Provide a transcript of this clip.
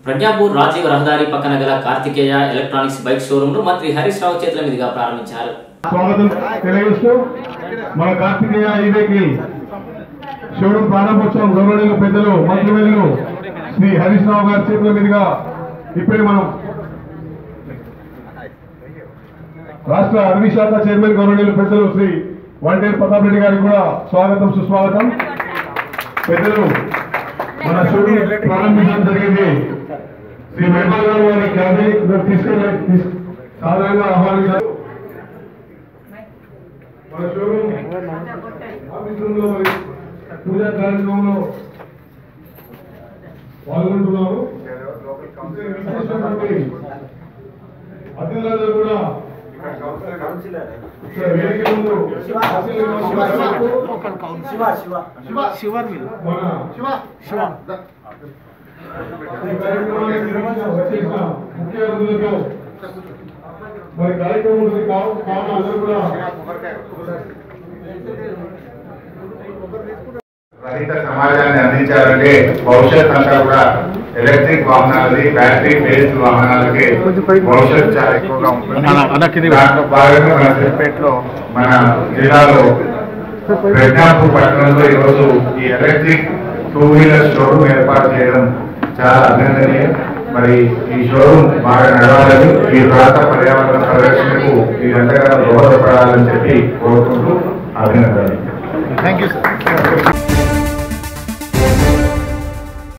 ప్రజ్ఞాపూర్ రాజీవ్ రహదారి పక్కన గల కార్తికేయ ఎలక్ట్రానిక్స్ బైక్ షోరూమ్ ను మంత్రి హరీష్ రావు చేతుల మీదుగా ప్రారంభించారు స్వాగతం తెలియజేస్తూ మన కార్తికేయ ఈ వెహికల్ షోరూమ్ ప్రారంభోత్సవం గౌరవనీయులు పెద్దలు మంత్రివర్యులు శ్రీ హరీష్ రావు గారి చేతుల మీదుగా ఇప్పుడే మనం రాష్ట్ర అటవీ శాఖ చైర్మన్ గౌరవనీయులు పెద్దలు శ్రీ వంటేరు ప్రతాప్ రెడ్డి గారికి కూడా స్వాగతం సుస్వాగతం పెద్దలు మన షోరూమ్ ప్రారంభించడం జరిగింది శ్రీ మహిమాల్ గారు వారి క్యాబినెట్ తీసుకెళ్ళి తీసు- సాధారణంగా ఆహ్వానించారు మన షోరూమ్ ఆఫీస్ రూమ్ లో మరి పూజా కార్యక్రమంలో పాల్గొంటున్నారు విశేషమైనటువంటి అతిథులందరూ కూడా ఇక్కడ వేదిక ముందు మన ఈ కార్యక్రమానికి వచ్చేసిన ముఖ్య అతిథులతో మరి కార్యక్రమం కావు కావున అందరూ కూడా రహిత సమాజాన్ని అందించాలంటే భవిష్యత్ అంతా కూడా ఎలక్ట్రిక్ వాహనాలది బ్యాటరీ బేస్డ్ వాహనాలకి భవిష్యత్ చాలా ఎక్కువగా ఉంటుంది దాంట్లో భాగంగా మన సిద్దిపేటలో మన జిల్లాలో ప్రజ్ఞాపూర్ పట్టణంలో ఈరోజు ఈ ఎలక్ట్రిక్ టూ వీలర్ షోరూమ్ ఏర్పాటు చేయడం చాలా అభినందనీయం మరి ఈ షోరూమ్ బాగా నడవాలని ఈ ప్రాంత పర్యావరణ పరిరక్షణకు ఇది ఎంతగానో దోహదపడాలని చెప్పి కోరుకుంటూ అభినందనలు థ్యాంక్ యూ సార్